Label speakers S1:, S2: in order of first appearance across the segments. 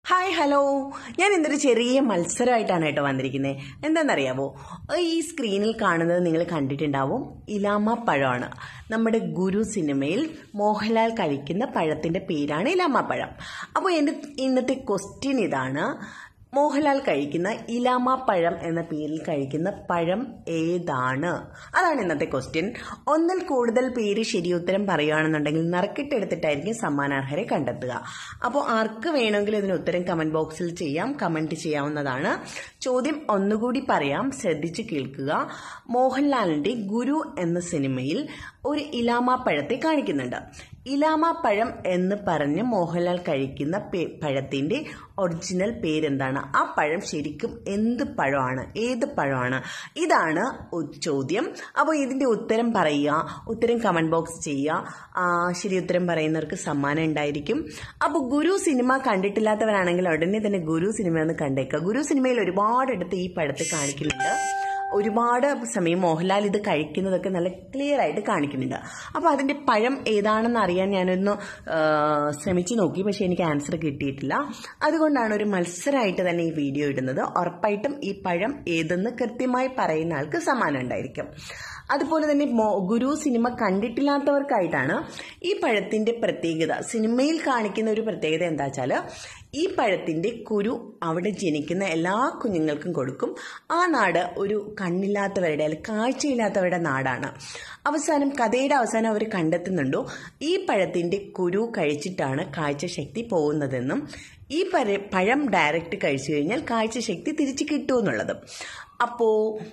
S1: hi hello ഞാൻ ഇന്നൊരു ചെറിയ മത്സരമായിട്ടാണ് കേട്ടോ വന്നിരിക്കുന്നത് എന്താണെന്നറിയാവോ ഈ സ്ക്രീനിൽ കാണുന്നത് നിങ്ങൾ കണ്ടിട്ടുണ്ടാവും ഇലാമ പഴമാണ് നമ്മുടെ ഗുരു സിനിമയിൽ മോഹൻലാൽ കഴിക്കുന്ന പഴത്തിന്റെ പേരാണ് ഇലാമ പഴം അപ്പോൾ എൻ്റെ ഇന്നത്തെ ക്വസ്റ്റ്യൻ ഇതാണ് മോഹൻലാൽ കഴിക്കുന്ന ഇലാമ പഴം എന്ന പേരിൽ കഴിക്കുന്ന പഴം ഏതാണ് അതാണ് ഇന്നത്തെ ക്വസ്റ്റ്യൻ ഒന്നിൽ കൂടുതൽ പേര് ശരിയുത്തരം പറയുകയാണെന്നുണ്ടെങ്കിൽ നറുക്കിട്ടെടുത്തിട്ടായിരിക്കും സമ്മാനാർഹരെ കണ്ടെത്തുക അപ്പോൾ ആർക്ക് വേണമെങ്കിലും ഇതിന് ഉത്തരം കമന്റ് ബോക്സിൽ ചെയ്യാം കമന്റ് ചെയ്യാവുന്നതാണ് ചോദ്യം ഒന്നുകൂടി പറയാം ശ്രദ്ധിച്ചു കേൾക്കുക മോഹൻലാലിന്റെ ഗുരു എന്ന സിനിമയിൽ ഒരു ഇലാമ പഴത്തെ കാണിക്കുന്നുണ്ട് ഇലാമ പഴം എന്ന് പറഞ്ഞ് മോഹൻലാൽ കഴിക്കുന്ന പേ- പഴത്തിന്റെ ഒറിജിനൽ പേരെന്താണ് ആ പഴം ശരിക്കും എന്ത് പഴമാണ് ഏത് പഴമാണ് ഇതാണ് ഉ- ചോദ്യം അപ്പോൾ ഇതിന്റെ ഉത്തരം പറയുക ഉത്തരം കമന്റ് ബോക്സ് ചെയ്യുക ആ, ശരി ഉത്തരം പറയുന്നവർക്ക് സമ്മാനം ഉണ്ടായിരിക്കും അപ്പോൾ ഗുരു സിനിമ കണ്ടിട്ടില്ലാത്തവരാണെങ്കിൽ ഉടനെ തന്നെ ഗുരു സിനിമ ഒന്ന് കണ്ടേക്കുക ഗുരു സിനിമയിൽ ഒരുപാടിടത്ത് ഈ പഴത്തെ കാണിക്കുന്നുണ്ട് ഒരുപാട് സമയം മോഹൻലാൽ ഇത് കഴിക്കുന്നതൊക്കെ നല്ല ക്ലിയർ ആയിട്ട് കാണിക്കുന്നുണ്ട് അപ്പോൾ അതിന്റെ പഴം ഏതാണെന്ന് അറിയാൻ ഞാനൊന്ന് ആ, ശ്രമിച്ചു നോക്കി പക്ഷെ എനിക്ക് ആൻസർ കിട്ടിയിട്ടില്ല അതുകൊണ്ടാണ് ഒരു മത്സരമായിട്ട് തന്നെ ഈ വീഡിയോ ഇടുന്നത് ഉറപ്പായിട്ടും ഈ പഴം ഏതെന്ന് കൃത്യമായി പറയുന്ന ആൾക്ക് സമ്മാനം ഉണ്ടായിരിക്കും അതുപോലെ തന്നെ മോ- ഗുരു സിനിമ കണ്ടിട്ടില്ലാത്തവർക്കായിട്ടാണ് ഈ പഴത്തിന്റെ പ്രത്യേകത സിനിമയിൽ കാണിക്കുന്ന ഒരു പ്രത്യേകത എന്താ വെച്ചാല് ഈ പഴത്തിന്റെ കുരു അവിടെ ജനിക്കുന്ന എല്ലാ കുഞ്ഞുങ്ങൾക്കും കൊടുക്കും ആ നാട് ഒരു കണ്ണില്ലാത്തവരുടെ അല്ലെങ്കിൽ കാഴ്ചയില്ലാത്തവരുടെ നാടാണ് അവസാനം കഥയുടെ അവസാനം അവർ കണ്ടെത്തുന്നുണ്ടോ ഈ പഴത്തിന്റെ കുരു കഴിച്ചിട്ടാണ് കാഴ്ചശക്തി പോകുന്നതെന്നും ഈ പര- പഴം ഡയറക്റ്റ് കഴിച്ചു കഴിഞ്ഞാൽ കാഴ്ചശക്തി തിരിച്ചു കിട്ടുമെന്നുള്ളതും അപ്പോ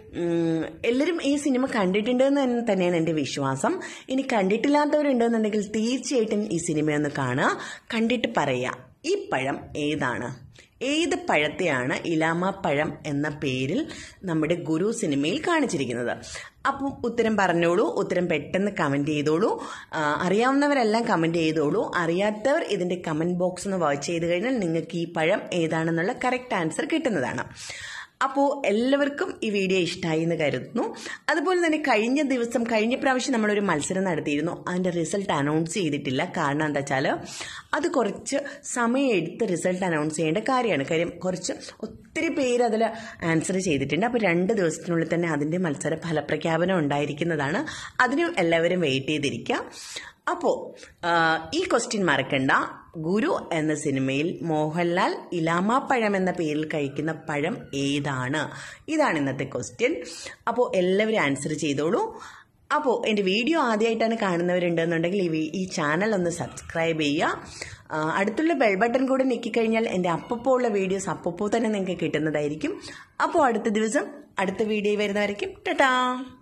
S1: ഉം, എല്ലാവരും ഈ സിനിമ കണ്ടിട്ടുണ്ടെന്ന് തന്നെ- തന്നെയാണ് എൻ്റെ വിശ്വാസം ഇനി കണ്ടിട്ടില്ലാത്തവരുണ്ടെന്നുണ്ടെങ്കിൽ തീർച്ചയായിട്ടും ഈ സിനിമയൊന്ന് കാണുക കണ്ടിട്ട് പറയുക ഈ പഴം ഏതാണ് ഏത് പഴത്തെയാണ് ഇലാമ പഴം എന്ന പേരിൽ നമ്മുടെ ഗുരു സിനിമയിൽ കാണിച്ചിരിക്കുന്നത് അപ്പം ഉത്തരം പറഞ്ഞോളൂ ഉത്തരം പെട്ടെന്ന് കമന്റ് ചെയ്തോളൂ ആ, അറിയാവുന്നവരെല്ലാം കമന്റ് ചെയ്തോളൂ അറിയാത്തവർ ഇതിന്റെ കമന്റ് ബോക്സ് ഒന്ന് വാച്ച് ചെയ്ത് കഴിഞ്ഞാൽ നിങ്ങൾക്ക് ഈ പഴം ഏതാണെന്നുള്ള കറക്റ്റ് ആൻസർ കിട്ടുന്നതാണ് അപ്പോൾ എല്ലാവർക്കും ഈ വീഡിയോ ഇഷ്ടമായി എന്ന് കരുതുന്നു അതുപോലെ തന്നെ കഴിഞ്ഞ ദിവസം കഴിഞ്ഞ പ്രാവശ്യം നമ്മളൊരു മത്സരം നടത്തിയിരുന്നു അതിൻ്റെ റിസൾട്ട് അനൗൺസ് ചെയ്തിട്ടില്ല കാരണം എന്താ വെച്ചാൽ അത് കുറച്ച് സമയം എടുത്ത് റിസൾട്ട് അനൗൺസ് ചെയ്യേണ്ട കാര്യമാണ് കാര്യം കുറച്ച് ഒത്തിരി പേര് അതിൽ ആൻസർ ചെയ്തിട്ടുണ്ട് അപ്പോൾ രണ്ട് ദിവസത്തിനുള്ളിൽ തന്നെ അതിൻ്റെ മത്സര ഫലപ്രഖ്യാപനം ഉണ്ടായിരിക്കുന്നതാണ് അതിനും എല്ലാവരും വെയിറ്റ് ചെയ്തിരിക്കുക അപ്പോൾ ഈ ക്വസ്റ്റ്യൻ മറക്കണ്ട ഗുരു എന്ന സിനിമയിൽ മോഹൻലാൽ ഇലാമ പഴം എന്ന പേരിൽ കഴിക്കുന്ന പഴം ഏതാണ് ഇതാണ് ഇന്നത്തെ ക്വസ്റ്റ്യൻ അപ്പോൾ എല്ലാവരും ആൻസർ ചെയ്തോളൂ അപ്പോൾ എൻ്റെ വീഡിയോ ആദ്യമായിട്ടാണ് കാണുന്നവരുണ്ടെന്നുണ്ടെങ്കിൽ ഈ വി- ഈ ചാനൽ ഒന്ന് സബ്സ്ക്രൈബ് ചെയ്യുക ആ, അടുത്തുള്ള ബെൽ ബട്ടൺ കൂടെ ഞെക്കിക്കഴിഞ്ഞാൽ എൻ്റെ അപ്പപ്പോൾ ഉള്ള വീഡിയോസ് അപ്പപ്പോൾ തന്നെ നിങ്ങൾക്ക് കിട്ടുന്നതായിരിക്കും അപ്പോൾ അടുത്ത ദിവസം അടുത്ത വീഡിയോ വരുന്നവരേക്കും ടാറ്റാ